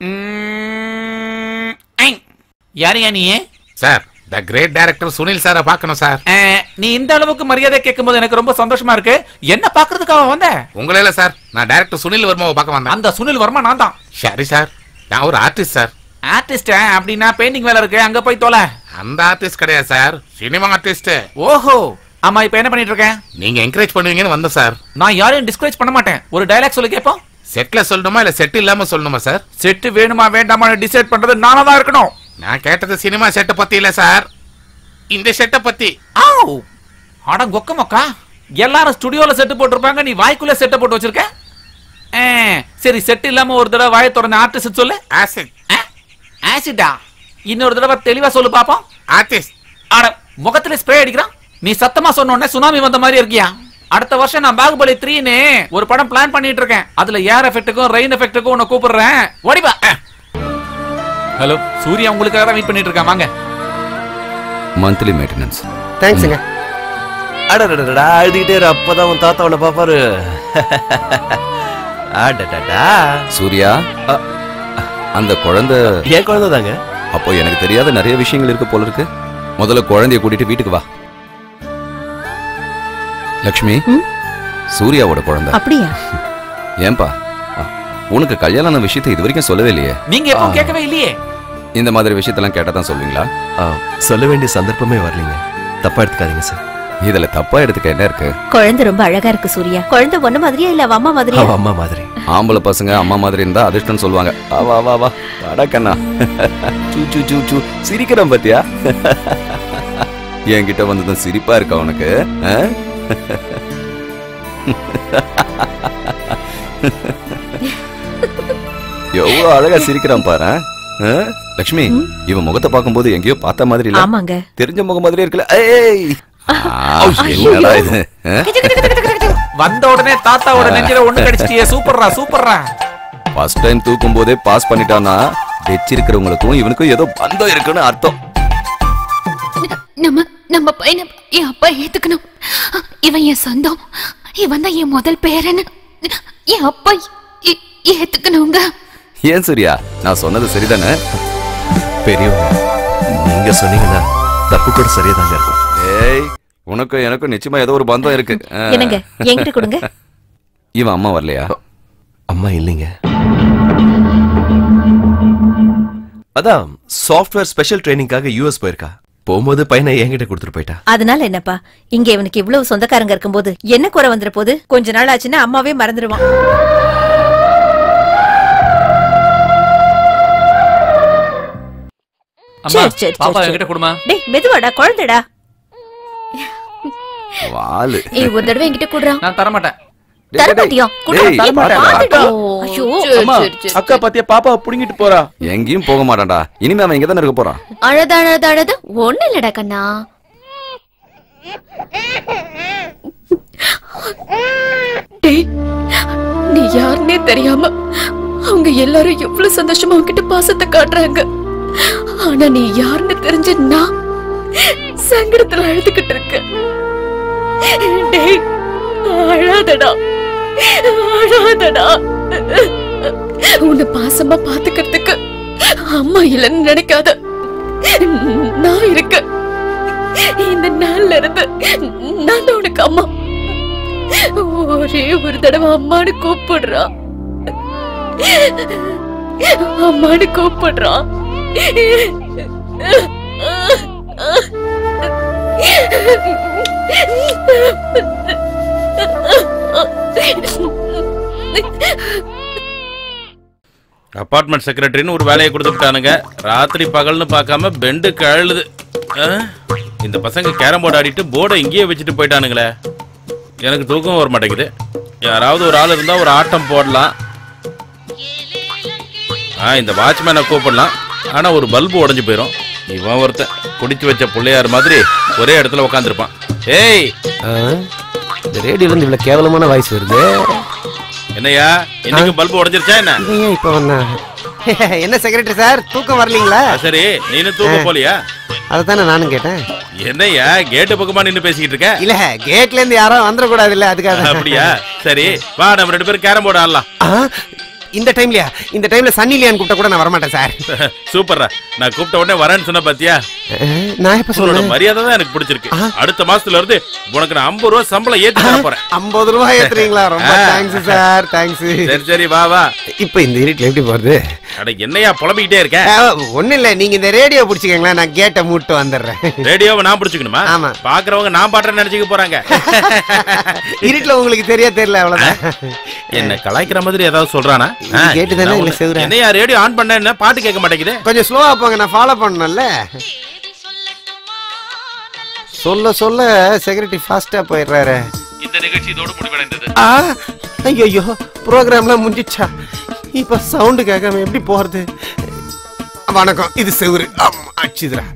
ம், ஐ. யாரையா நீ sir the great director Sunil சாரை பார்க்கணும் சார் அஹ், நீ இந்த அளவுக்கு மரியாதை கேட்கும்போது எனக்கு ரொம்ப சந்தோஷமா இருக்கு என்ன பாக்குறதுக்காக வந்த உங்களே இல்ல சார் நான் டைரக்டர் சுனில் வர்மாவை பார்க்க வந்தேன் அந்த சுனில் வர்மா நான் தான் சரி சார் நான் ஒரு ஆர்டிஸ்ட் சார் ஆர்டிஸ்ட் அப்படின்னா பெயிண்டிங் வேலை இருக்கு அங்க போய் தொலை அந்த ஆர்டிஸ்ட் கிடையாது சார் சினிமா ஆர்டிஸ்ட் ஓஹோ ஆமா இப்ப என்ன பண்ணிட்டு இருக்கேன் நீங்க என்கரேஜ் பண்ணுவீங்கன்னு வந்தேன் சார் நான் யாரையும் டிஸ்கரேஜ் பண்ண மாட்டேன் ஒரு டயலாக் சொல்லி கேட்போம் செட்ல சொல்லணுமா இல்ல செட் இல்லாம சொல்லணுமா சார் செட்டு வேணுமா வேண்டாமான்னு டிசைட் பண்றது நானா தான் இருக்கணும் நான் கேட்டது சினிமா செட்டை பத்தி இல்ல சார் இந்த செட்டை பத்தி ஆவ் அட கொக்க மொக்கா எல்லாரும் ஸ்டுடியோல செட்டு போட்டிருப்பாங்க நீ வாய்க்குள்ள செட்டை போட்டு வச்சிருக்க ஆ, சரி செட் இல்லாம ஒரு தடவை வாயை திறந்த ஆர்டிஸ்ட் சொல்லு ஆசிட் ஆசிட்டா இன்னொரு தடவை தெளிவா சொல்லு பாப்போம் ஆர்டிஸ்ட் அட முகத்துல ஸ்ப்ரே அடிக்கிறான் நீ சத்தமா சொன்ன உடனே சுனாமி வந்த மாதிரி இருக்கியா அடுத்த வருஷம் நான் பாகுபலி த்ரீன்னு ஒரு படம் பிளான் பண்ணிட்டு இருக்கேன் அதுல ஏர் எஃபெக்ட்டுக்கும் ரெயின் எஃபெக்ட்டுக்கும் உன்னை கூப்பிடுறேன் ஓடிவா ஹலோ சூர்யா உங்களுக்காக தான் வெயிட் பண்ணிட்டு இருக்கான் வாங்க மந்த்லி மெயின்டெனன்ஸ் தேங்க்ஸுங்க அடடடடா அழுதுகிட்டே இரு அப்பதான் உன் தாத்தா உன்னை பாப்பாரு அடடடா சூர்யா அ, அந்த குழந்தை என் குழந்தை தாங்க அப்போ எனக்கு தெரியாத நிறைய விஷயங்கள் இருக்கு போல இருக்கு முதல்ல குழந்தைய கூட்டிட்டு வீட்டுக்கு வா லக்ஷ்மி சூர்யாவோட குழந்தை அப்படியா ஏன்பா அ, உனக்கு கல்யாணம் விஷயத்தை இது வரைக்கும் சொல்லவே இல்லையே நீங்க எப்போ கேட்கவே இல்லையே இந்த மாதிரி விஷயத்தெல்லாம் கேட்டா தான் சொல்வீங்களா ஆ, சொல்ல வேண்டிய சந்தர்ப்பமே வரலீங்க தப்பா எடுத்துக்காதீங்க சார் இதுல தப்பா எடுத்துக்க என்ன இருக்கு குழந்தை ரொம்ப அழகா இருக்கு சூர்யா குழந்தை ஒண்ணு மாதிரியா இல்ல அவ அம்மா மாதிரியா அவ அம்மா மாதிரி ஆம்பளை பசங்க அம்மா மாதிரி இருந்தா அதிர்ஷ்டம் சொல்லுவாங்க வா வா வா வா வாடா கண்ணா சூ சூ சூ சூ சிரிக்கிறான் பாத்தியா என்கிட்ட வந்ததும் சிரிப்பா இருக்கா உனக்கு ஆ? எவ்வளவு அழகா சிரிக்கிறான் பாரு ஆ? லக்ஷ்மி இவன் முகத்தை பார்க்கும்போது எங்கேயோ பார்த்த மாதிரி இல்ல ஆமாங்க தெரிஞ்ச முகம் மாதிரி இருக்குல்ல ஏய் ஆ, என்னடா இது ஆ? வந்த உடனே தாத்தாவோட நெஞ்சில ஒண்ணு கடிச்சிட்டியே சூப்பர்ரா சூப்பர்ரா ஃபர்ஸ்ட் டைம் தூக்கும் போதே பாஸ் பண்ணிட்டானா வச்சிருக்கிறவங்களுக்கும் இவனுக்கும் ஏதோ பந்தம் இருக்குன்னு அர்த்தம் நம்ம நம்ம பையனை என் அப்பா ஏத்துக்கணும் இவன் என் சொந்தம் இவன் தான் என் முதல் பேரன் என் அப்பா ஏ- ஏத்துக்கணுங்க ஏன் சூர்யா நான் சொன்னது சரிதானே பெரியவங்க நீங்க சொன்னீங்கன்னா தப்பு கூட சரியா தாங்க இருக்கும் ஏய் உனக்கும் எனக்கும் நிச்சயமா ஏதோ ஒரு பந்தம் இருக்கு ஆ. என்னங்க என்கிட்ட கொடுங்க இவன் அம்மா வரலையா அம்மா இல்லைங்க அதான் சாஃப்ட்வேர் ஸ்பெஷல் ட்ரைனிங்காக யூஎஸ் போயிருக்கா போகும்போது பையனை என்கிட்ட கொடுத்துட்டு போயிட்டா அதனால என்னப்பா இங்க இவனுக்கு இவ்வளவு சொந்தக்காரங்க இருக்கும்போது என்ன குறை வந்துற போது கொஞ்ச நாள் ஆச்சுன்னா அம்மாவே மறந்துடுவான் அம்மா சரி, சரி, பாப்பா சரி, என்கிட்ட கொடுமா டேய் மெதுவாடா குழந்தைடா வாலு ஏய் ஒரு தடவை என்கிட்ட கூடுறான் நான் தர மாட்டேன் தர மாட்டியா டேய், குடுறா பாத்தா. ஐயோ அம்மா அக்கா பாத்தியா பாப்பா புடுங்கிட்டு போறா எங்கேயும் போக மாட்டான்டா இனிமே அவன் இங்க தானே இருக்க போறான் அழத அழத அழத ஒண்ணு இல்லடா கண்ணா டேய் நீ யாருன்னே தெரியாம அவங்க எல்லாரும் எவ்வளவு சந்தோஷமா உன்கிட்ட பாசத்தை காட்டுறாங்க ஆனா நீ யாருன்னு தெரிஞ்ச நான் சங்கடத்துல அழுதுகிட்டு இருக்க டேய் அழாதடா அழாதடா உன்னை பாசமா பாத்துக்கிறதுக்கு அம்மா இல்லைன்னு நினைக்காத நான் இருக்கேன் இந்த நாள்ல இருந்து நான் தான் உனக்கு அம்மா ஒரே ஒரு தடவை அம்மானு கூப்பிடுறா அம்மானு கூப்பிடுறான் அபார்ட்மெண்ட் செக்ரட்டரின்னு ஒரு வேலையை கொடுத்துட்டானுங்க ராத்திரி பகல்னு பார்க்காம பெண்டு கழுது இந்த பசங்க கேரம் போர்டு ஆடிட்டு போர்டை இங்கேயே வச்சுட்டு போயிட்டானுங்களே எனக்கு தூக்கம் வர மாட்டேங்குது யாராவது ஒரு ஆள் இருந்தா ஒரு ஆட்டம் போடலாம் ஆ இந்த வாட்ச்மேனை கூப்பிடலாம் ஆனா ஒரு பல்பு உடைஞ்சு போயிடும் இவன் ஒருத்தன் குடிச்சு வச்ச பிள்ளையார் மாதிரி ஒரே இடத்துல உட்காந்துருப்பான் ஏய் இந்த ரேடியோல இருந்து இவ்வளவு கேவலமான வாய்ஸ் வருது என்னய்யா இன்னைக்கு பல்பு உடைஞ்சிருச்சா என்ன இவன் ஏன் இப்ப வந்தா என்ன செக்ரட்டரி சார் தூக்கம் வரலீங்களா ஆ, சரி நீனும் தூங்க போலியா அதைத்தானே நானும் கேட்டேன் என்னய்யா கேட்டு பக்கமா நின்னு பேசிக்கிட்டு இருக்க இல்ல கேட்ல இருந்து யாரும் வந்துடக்கூடாது இல்ல அதுக்காக அப்படியா சரி வா நம்ம ரெண்டு பேரும் கேரம் போர்டு ஆடலாம் ஆ, இந்த டைம்லயா இந்த டைம்ல சன்னி லியான் கூப்பிட்ட கூட நான் வரமாட்டேன் சார் சூப்பர்ரா நான் கூப்பிட்ட உடனே வரேன்னு சொன்ன பாத்தியா அஹ், நான் எப்ப உன்னோட சொன்னேன் மரியாதை தான் எனக்கு பிடிச்சிருக்கு ஆ. அடுத்த மாசத்துல இருந்து உனக்கு நான் ஐம்பது ரூபா சம்பளம் ஏத்தி தர போறேன் ஐம்பது ரூபாய் ஏத்துறீங்களா ரொம்ப ஆ. தேங்க்ஸ் சார் தேங்க்ஸ் சரி சரி வா வா இப்போ இந்த இருட்டில் எப்படி போறது அட என்னையா புலம்பிக்கிட்டே இருக்க ஒன்னும் இல்ல நீங்க இந்த ரேடியோ பிடிச்சிக்கங்களேன் நான் கேட்டை மூட்டு வந்துடுறேன் ரேடியோவை நான் பிடிச்சுக்கணுமா ஆமா. பாக்குறவங்க நான் பாட்டுறேன்னு நினைச்சுக்க போறாங்க இருட்டுல உங்களுக்கு தெரியா தெரியல அவ்வளவுதான் என்ன கலாய்க்கிற மாதிரி ஏதாவது சொல்றானா இது கேட்டுதானே நான் இல்ல ஒண்ணு- செவுரா? என்னையா ரேடியோ ஆன் பண்ண என்ன பாட்டு கேட்க மாட்டேங்குது கொஞ்சம் ஸ்லோவா போங்க நான் ஃபாலோ பண்ணணும்ல சொல்ல சொல்ல செக்ரட்டரி ஃபாஸ்டா போயிடுறாரு இந்த நிகழ்ச்சி இதோடு முடிவடைந்தது ஆ ஐயோ ப்ரோக்ராம்லாம் முடிஞ்சிச்சா இப்ப சவுண்டு கேட்காம எப்படி போறது வணக்கம் இது செவுரு ஆமா, அடிச்சுதுடா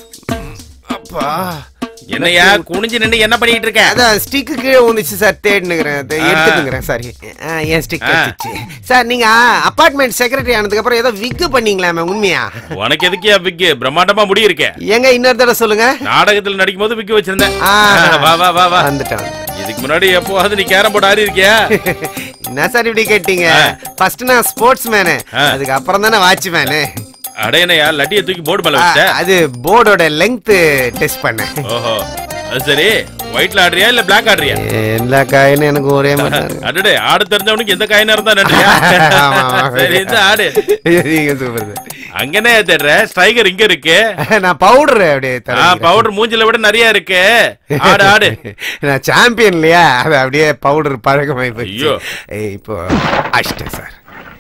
அப்பா என்னையா குனிஞ்சு நின்னு என்ன பண்ணிட்டு இருக்க அதான் ஸ்டிக்கு கீழே வந்துச்சு சார் தேடினுக்கிறேன் அதை ஆ. எடுத்துனுக்கிறேன் சாரி என் ஸ்டிக் ஆ. வச்சுச்சு சார் நீங்க அப்பார்ட்மெண்ட் செக்ரட்டரி ஆனதுக்கு அப்புறம் ஏதோ விக்கு பண்ணீங்களாமே உண்மையா உனக்கு எதுக்கியா விக்கு பிரம்மாண்டமா முடி இருக்கே எங்க இன்னொரு தடவை சொல்லுங்க நாடகத்துல நடிக்கும் போது விக்கு வச்சிருந்தேன் ஆ. வா வா வா வா வந்துட்டேன் இதுக்கு முன்னாடி எப்போவாது நீ கேரம் போர்டு ஆடி இருக்கியா என்ன சார் இப்படி கேட்டீங்க ஆ. ஃபர்ஸ்ட் நான் ஸ்போர்ட்ஸ் மேனு ஆ. அதுக்கு அப்புறம் தானே வாட்ச்மேனு அடையனையா லட்டிய தூக்கி போர்டு மேல வச்ச அது போர்டோட லெங்த் டெஸ்ட் பண்ணேன் ஓஹோ அது சரி ஒயிட்ல ஆடுறியா இல்ல பிளாக் ஆடுறியா எல்லா காயினும் எனக்கு ஒரே மாதிரி தான் இருக்கு. அடடே ஆடு தெரிஞ்சவனுக்கு எந்த காயினா இருந்தா நன்றியா ஆமா, ஆமா. சரி இந்த ஆடு நீங்க சூப்பர் அங்கனே தேடுற ஸ்ட்ரைகர் இங்க இருக்கு சார் நான் பவுடர் அப்படியே ஆ தடவிக்கிறேன். பவுடர் மூஞ்சில விட நிறைய இருக்கு ஆடு ஆடு நான் சாம்பியன் இல்லையா அது அப்படியே பவுடர் பழக்கமாயி போச்சு ஐயோ. ஏய், இப்போ அஷ்டம் சார்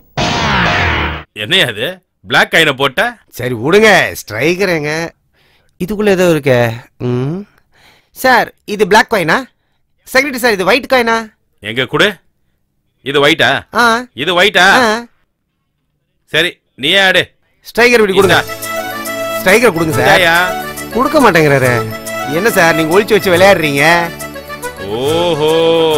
என்னையா அது பிளாக் காயினை போட்ட சரி விடுங்க ஸ்ட்ரைக்கருங்க இதுக்குள்ள ஏதோ இருக்கே ம் சார் இது பிளாக் காயினா செக்ரட்டரி சார் இது ஒயிட் காயினா எங்க குடு இது ஒயிட்டா ஆ இது ஒயிட்டா ஆ சரி நீயே ஆடு ஸ்ட்ரைக்கர் இப்படி கொடுங்க ஸ்ட்ரைக்கர் கொடுங்க சார் ஏயா கொடுக்க மாட்டேங்கிறாரு என்ன சார் நீங்க ஒளிச்சு வச்சு விளையாடுறீங்க ஓஹோ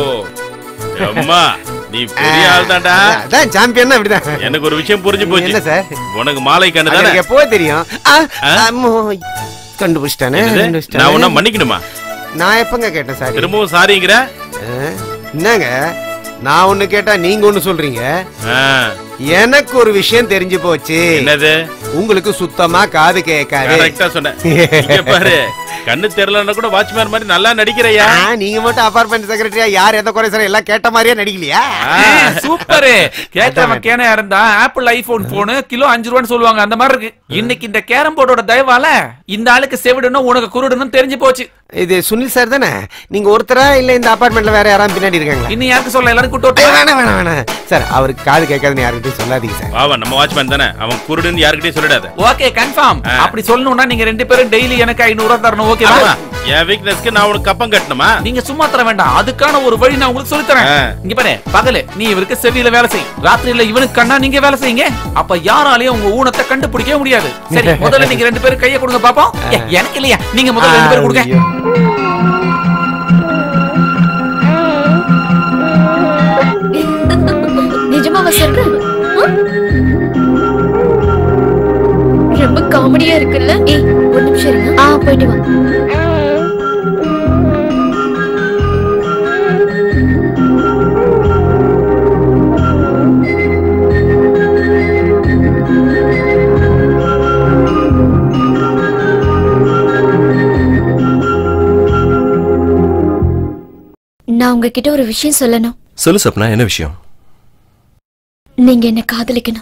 அம்மா நீ பெரிய ஆள் தான்டா அதான், அதான் சாம்பியன் அப்படிதான் எனக்கு ஒரு விஷயம் புரிஞ்சு என்ன போச்சு சார் உனக்கு மாலை கண்ணு அது தானே எனக்கு எப்போ தெரியும் ஆ, ஆ? அம்மோ, கண்டுபிடிச்சிட்டானே என்னது? கண்டுபிடிச்சிட்டானே. நான் உன்ன மன்னிக்கணுமா நான் எப்பங்க கேட்டேன் சார் திரும்பவும் சாரிங்கிற என்னங்க நான் ஒண்ணு கேட்டா நீங்க ஒண்ணு சொல்றீங்க ஆ, எனக்கு ஒரு விஷயம் தெரிஞ்சு போச்சு என்னது உங்களுக்கு சுத்தமா காது கேட்காது கரெக்டா சொன்ன இங்க பாரு கண்ணு தெரியலன்னா கூட வாட்ச்மேன் மாதிரி நல்லா நடிக்கிறையா ஆ, நீங்க மட்டும் அபார்ட்மெண்ட் செக்ரட்டரியா யார் எந்த குறை சார் எல்லாம் கேட்ட மாதிரியே நடிக்கலையா சூப்பர் கேட்டவன் கேனையா இருந்தா ஆப்பிள் ஐபோன் போனு கிலோ அஞ்சு ரூபான்னு சொல்லுவாங்க அந்த மாதிரி இருக்கு இன்னைக்கு இந்த கேரம் போர்டோட தயவால இந்த ஆளுக்கு செவிடணும் உனக்கு குருடணும் தெரிஞ்சு போச்சு இது சுனில் சார் தானே நீங்க ஒருத்தரா இல்ல இந்த அபார்ட்மெண்ட்ல வேற யாராவது பின்னாடி இருக்காங்களா இன்னும் யாருக்கு சொல்ல எல்லாரும் கூட்டு ஏய், வரட்டா? வேணாம் வேணாம் வேணாம் சார் அவருக்கு காது கேட்காதுன்னு யாருக்கிட்டையும் சொல்லாதீங்க சார் வாவா நம்ம வாட்ச்மேன் தானே அவன் குருடுன்னு யாருக்கிட்டையும் சொல்லிடாத ஓகே கன்ஃபார்ம் ஆ. அப்படி சொல்லணும்னா நீங்க ரெண்டு பேரும் டெய்லி எனக்கு ஐநூறு ரூபா தரணும் ஆமா. ஓகேவா என் வீக்னஸ்க்கு நான் உனக்கு கப்பம் கட்டணுமா நீங்க சும்மா தர வேண்டாம் அதுக்கான ஒரு வழி நான் உங்களுக்கு சொல்லி தரேன் ஆ. இங்க பாரு பகலு நீ இவருக்கு செவியில வேலை செய் ராத்திரியில இவனுக்கு கண்ணா நீங்க வேலை செய்யுங்க அப்ப யாராலையும் உங்க ஊனத்தை கண்டுபிடிக்கவே முடியாது சரி முதல்ல நீங்க ரெண்டு பேரும் கைய கொடுங்க பாப்போம் ஏ, எனக்கு இல்லையா நீங்க முதல்ல ரெண்டு பேரும் கொடுங்க ஐயோ. நிஜமாவா சொல்ற ஆ? ரொம்ப காமெடியா இருக்குல்ல ஏய் ஒரு நிமிஷம் இருங்க ஆ போயிட்டு வா நான் உங்ககிட்ட ஒரு விஷயம் சொல்லணும் சொல்லு சப்னா என்ன விஷயம் நீங்க என்ன காதலிக்கணும்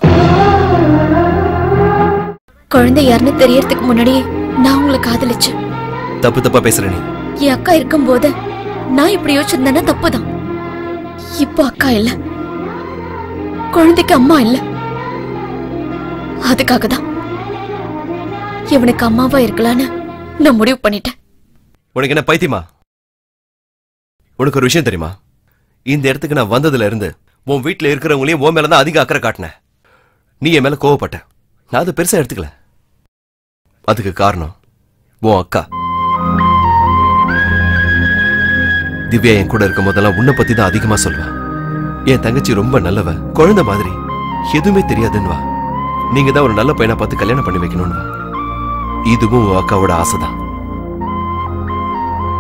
குழந்தை யாருன்னு தெரியறதுக்கு முன்னாடியே நான் உங்களை காதலிச்சேன் தப்பு தப்பா பேசுற நீ என் அக்கா இருக்கும்போது நான் இப்படி யோசிச்சிருந்தேன்னா தப்புதான் இப்போ அக்கா இல்ல குழந்தைக்கு அம்மா இல்ல அதுக்காக தான் இவனுக்கு அம்மாவா இருக்கலான்னு நான் முடிவு பண்ணிட்டேன் உனக்கு என்ன பைத்தியமா உனக்கு ஒரு விஷயம் தெரியுமா இந்த இடத்துக்கு நான் வந்ததுல இருந்து உன் வீட்டுல இருக்கிறவங்களையும் உன் மேல தான் அதிக அக்கறை காட்டினேன் நீ என் மேல கோவப்பட்ட நான் அதை பெருசா எடுத்துக்கல அதுக்கு காரணம் உன் அக்கா திவ்யா என் கூட இருக்கும் போதெல்லாம் உன்னை பத்தி தான் அதிகமா சொல்லுவா என் தங்கச்சி ரொம்ப நல்லவ குழந்தை மாதிரி எதுவுமே தெரியாதுன்னுவா நீங்க தான் ஒரு நல்ல பையனை பார்த்து கல்யாணம் பண்ணி வைக்கணும்னு இதுவும் உன் அக்காவோட ஆசைதான்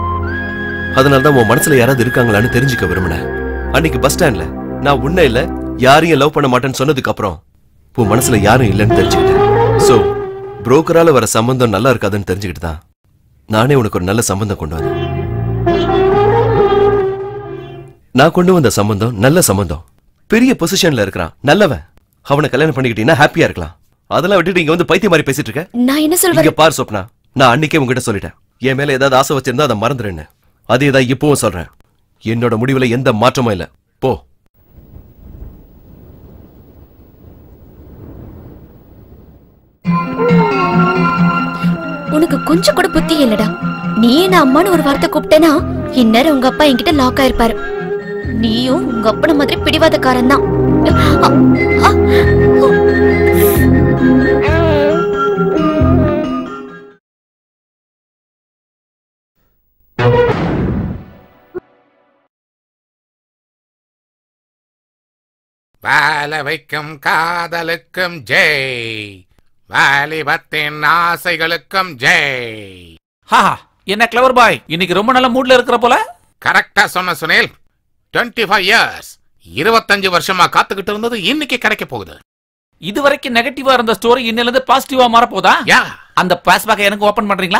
அதனால தான் உன் மனசுல யாராவது இருக்காங்களான்னு தெரிஞ்சுக்க விரும்பினேன் அன்னைக்கு பஸ் ஸ்டாண்ட்ல நான் உன்ன இல்ல யாரையும் லவ் பண்ண மாட்டேன்னு சொன்னதுக்கு அப்புறம் உன் மனசுல யாரும் இல்லைன்னு தெரிஞ்சுக்கிட்டேன் சோ புரோக்கரால வர சம்பந்தம் நல்லா இருக்காதுன்னு தெரிஞ்சுக்கிட்டு தான் நானே உனக்கு ஒரு நல்ல சம்பந்தம் கொண்டு வந்தேன் நான் கொண்டு வந்த சம்பந்தம் நல்ல சம்பந்தம் பெரிய பொசிஷன்ல இருக்கிறான் நல்லவன் அவனை கல்யாணம் பண்ணிக்கிட்டீங்கன்னா ஹாப்பியா இருக்கலாம் அதெல்லாம் விட்டுட்டு இங்க வந்து பைத்திய மாதிரி பேசிட்டு இருக்க நான் என்ன இங்க சொல்றேன் பார் சொப்னா நான் அன்னைக்கே உங்ககிட்ட சொல்லிட்டேன் என் மேல ஏதாவது ஆசை வச்சிருந்தா அதை மறந்துடுன்னு அதே தான் இப்பவும் சொல்றேன் என்னோட முடிவுல எந்த மாற்றமும் இல்ல போ உனக்கு கொஞ்சம் கூட புத்தி இல்லடா நீ என்ன அம்மான்னு ஒரு வார்த்தை கூப்பிட்டேனா இந்நேரம் உங்க அப்பா என்கிட்ட லாக் ஆயிருப்பாரு நீயும் உங்க அப்பன மாதிரி பிடிவாதக்காரன் தான் வாழ வைக்கும் காதலுக்கும் ஜெய் வாலிபத்தின் ஆசைகளுக்கும் ஜெய் ஹா என்ன கிளவர் பாய் இன்னைக்கு ரொம்ப நல்ல மூட்ல இருக்கிற போல கரெக்டா சொன்ன சுனில் 25 ஃபைவ் இயர்ஸ் இருபத்தஞ்சு வருஷமா காத்துக்கிட்டு இருந்தது இன்னைக்கு கிடைக்க போகுது இது வரைக்கும் நெகட்டிவா இருந்த ஸ்டோரி இன்னில இருந்து பாசிட்டிவா மாற போதா யா அந்த பேஸ்பேக்கை எனக்கு ஓபன் பண்றீங்களா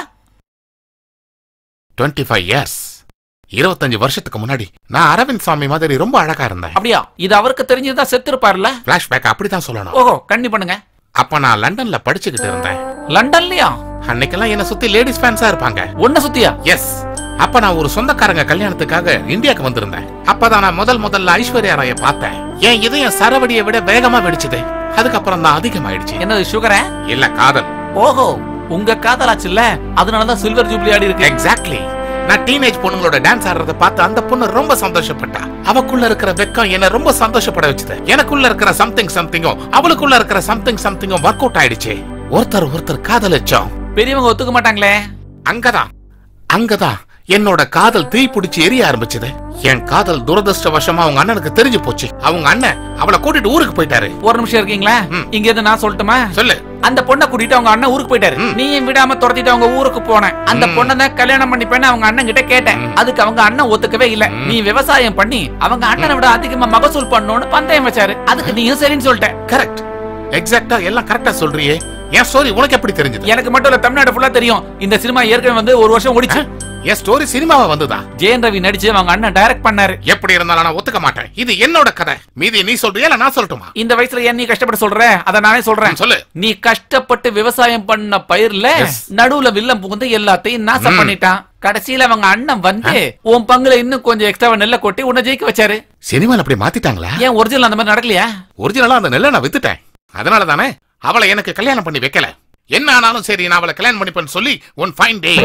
25 ஃபைவ் இயர்ஸ் இருபத்தஞ்சு வருஷத்துக்கு முன்னாடி நான் அரவிந்த் சாமி மாதிரி ரொம்ப அழகா இருந்தேன் அப்படியா இது அவருக்கு தெரிஞ்சதா செத்து இருப்பாருல்ல பிளாஷ்பேக் அப்படிதான் சொல்லணும் ஓஹோ கண்ணி பண்ணுங்க அப்ப நான் லண்டன்ல படிச்சுக்கிட்டு இருந்தேன் லண்டன்லயா அன்னைக்கெல்லாம் என்ன சுத்தி லேடிஸ் ஃபேன்ஸா இருப்பாங்க ஒன்ன சுத்தியா எஸ் அப்ப நான் ஒரு சொந்தக்காரங்க கல்யாணத்துக்காக இந்தியாக்கு வந்திருந்தேன் அப்பதான் நான் முதல் முதல்ல ஐஸ்வர்யா ராய பார்த்தேன் என் இதயம் சரவடியை விட வேகமா வெடிச்சது அதுக்கப்புறம் தான் அதிகமாயிடுச்சு என்னது சுகரா இல்ல காதல் ஓஹோ உங்க காதலாச்சுல்ல அதனாலதான் சில்வர் ஜூப்ளி ஆடி இருக்கு எக்ஸாக்ட்லி நான் டீனேஜ் பொண்ணுங்களோட டான்ஸ் ஆடுறத பார்த்து அந்த பொண்ணு ரொம்ப சந்தோஷப்பட்டா அவக்குள்ள இருக்கிற வெக்கம் என்ன ரொம்ப சந்தோஷப்பட வச்சது எனக்குள்ள இருக்கிற சம்திங் சம்திங்கும் அவளுக்குள்ள இருக்கிற சம்திங் சம்திங்கும் ஒர்க் அவுட் ஆயிடுச்சு ஒருத்தர் ஒருத்தர் காதலிச்சோம் பெரியவங்க ஒத்துக்க மாட்டாங்களே அங்கதான் அங்கதான் என்னோட காதல் தீ பிடிச்சு எரிய ஆரம்பிச்சது என் காதல் துரதிருஷ்டவசமா அவங்க அண்ணனுக்கு தெரிஞ்சு போச்சு அவங்க அண்ணன் அவளை கூட்டிட்டு ஊருக்கு போயிட்டாரு ஒரு நிமிஷம் இருக்கீங்களா ம். இங்க இருந்து நான் சொல்லட்டுமா சொல்லு அந்த பொண்ணை கூட்டிட்டு அவங்க அண்ணன் ஊருக்கு போயிட்டாரு ம். நீயும் விடாம துரத்திட்டு அவங்க ஊருக்கு போன அந்த ம். பொண்ணை தான் கல்யாணம் பண்ணிப்பேன்னு அவங்க அண்ணன் கிட்ட கேட்டேன் ம். அதுக்கு அவங்க அண்ணன் ஒத்துக்கவே இல்ல ம். நீ விவசாயம் பண்ணி அவங்க அண்ணனை விட அதிகமா மகசூல் பண்ணணும்னு பந்தயம் வச்சாரு அதுக்கு நீயும் சரின்னு சொல்லிட்ட கரெக்ட் எக்ஸாக்ட்டா எல்லாம் கரெக்டா சொல்றியே என் ஸ்டோரி உனக்கு எப்படி தெரிஞ்சது எனக்கு மட்டும் இல்ல தமிழ்நாடு ஃபுல்லா தெரியும் இந்த சினிமா ஏற்கனவே வந்து ஒரு வருஷம் ஓடிச்சு என் ஸ்டோரி சினிமாவா வந்ததா ஜெயன் ரவி நடிச்சு அவங்க அண்ணன் டைரக்ட் பண்ணாரு எப்படி இருந்தாலும் நான் ஒத்துக்க மாட்டேன் இது என்னோட கதை மீதி நீ சொல்றியா இல்ல நான் சொல்லட்டுமா இந்த வயசுல ஏன் நீ கஷ்டப்பட்டு சொல்ற அத நானே சொல்றேன் ம், சொல்லு நீ கஷ்டப்பட்டு விவசாயம் பண்ண பயிர்ல Yes. நடுவுல வில்லம் புகுந்து எல்லாத்தையும் நாசம் ம். பண்ணிட்டான் கடைசியில அவங்க அண்ணன் வந்து உன் பங்குல இன்னும் கொஞ்சம் எக்ஸ்ட்ரா நெல்ல கொட்டி உன்னை ஜெயிக்க வச்சாரு சினிமால அப்படி மாத்திட்டாங்களா ஏன் ஒரிஜினல் அந்த மாதிரி நடக்கலையா ஒரிஜினலா அந்த நெல்லை நான் வித்துட்டேன் அதனால தானே அவளை எனக்கு கல்யாணம் பண்ணி வைக்கல என்ன ஆனாலும் சரி நான் அவளை கல்யாணம் பண்ணிப்பேன்னு சொல்லி ஒன் ஃபைன் டே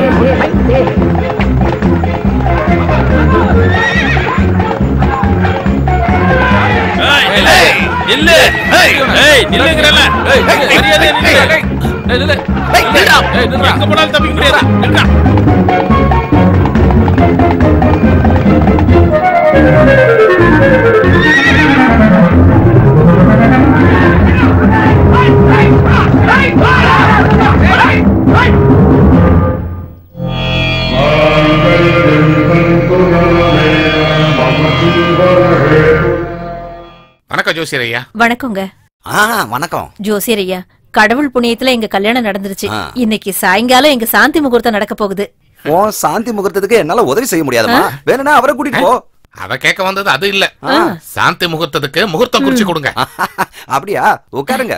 ஏய், நில்லு, நில்லு. ஏய், நில்லுங்கிறேன்ல. ஏய், ஏய், மரியாதையா ஏய், நில்லு. ஏய், ஏய், நில்லு. ஏய், நில்லுடா. ஏய், நில்லுடா. எங்க போனாலும் தப்பிக்க முடியாது. நில்லுடா. வணக்கம் ஜோசியர் ஐயா வணக்கங்க ஆ வணக்கம் ஜோசியர் ஐயா கடவுள் புண்ணியத்துல எங்க கல்யாணம் நடந்துருச்சு ஆ. இன்னைக்கு சாயங்காலம் எங்க சாந்தி முகூர்த்தம் நடக்க போகுது உன் சாந்தி முகூர்த்தத்துக்கு என்னால உதவி செய்ய முடியாதுமா வேணும்னா அவரை கூட்டிட்டு போ அவ கேட்க வந்தது அது இல்ல ஆ. சாந்தி முகூர்த்தத்துக்கு முகூர்த்தம் குறிச்சு கொடுங்க அப்படியா உட்காருங்க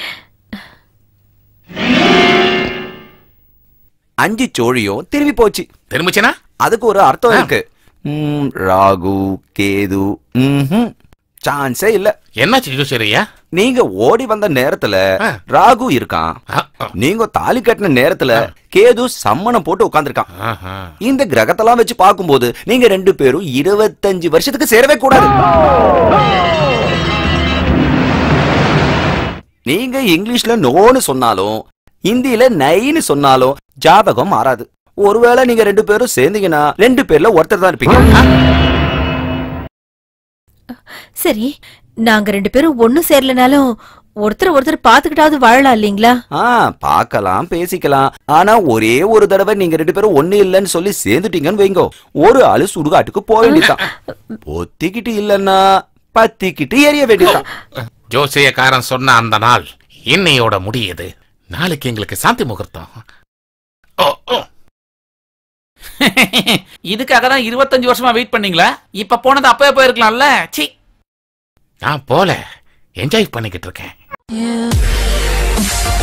அஞ்சு சோழியும் திரும்பி போச்சு திரும்பிச்சுனா அதுக்கு ஒரு அர்த்தம் இருக்கு ம், ராகு கேது ம்ஹும். சான்ஸே இல்ல என்னாச்சு ஜோசியர் ஐயா நீங்க ஓடி வந்த நேரத்துல ஆ. ராகு இருக்கான் ஆ, ஆ. நீங்க தாலி கட்டின நேரத்துல கேது சம்மணம் போட்டு உட்கார்ந்திருக்கான் ஆஹா. இந்த கிரகத்தெல்லாம் வச்சு பார்க்கும்போது நீங்க ரெண்டு பேரும் இருபத்தஞ்சு வருஷத்துக்கு சேரவே கூடாது நீங்க இங்கிலீஷ்ல நோன்னு சொன்னாலும் ஹிந்தியில நைன்னு சொன்னாலும் ஜாதகம் மாறாது ஒருவேளை நீங்க ரெண்டு பேரும் சேர்ந்தீங்கன்னா ரெண்டு பேர்ல ஒருத்தர் தான் இருப்பீங்க சரி நாங்க ரெண்டு பேரும் ஒண்ணும் சேரலனாலும் ஒருத்தர் ஒருத்தர் பாத்துக்கிட்டாவது வாழலாம் இல்லீங்களா ஆ பார்க்கலாம் பேசிக்கலாம் ஆனா ஒரே ஒரு தடவை நீங்க ரெண்டு பேரும் ஒண்ணு இல்லைன்னு சொல்லி சேர்ந்துட்டீங்கன்னு வைங்கோ ஒரு ஆளு சுடுகாட்டுக்கு போக வேண்டியதுதான் ஒத்திக்கிட்டு இல்லன்னா பத்திக்கிட்டு எரிய வேண்டியதான் ஜோசியக்காரன் சொன்ன அந்த நாள் இன்னையோட முடியுது நாளைக்கு எங்களுக்கு சாந்தி முகூர்த்தம் ஓ ஓ இதுக்காக தான் இருபத்தஞ்சு வருஷமா வெயிட் பண்ணீங்களா இப்ப போனது அப்பவே போயிருக்கலாம்ல சி நான் போல என்ஜாய் பண்ணிக்கிட்டு இருக்கேன்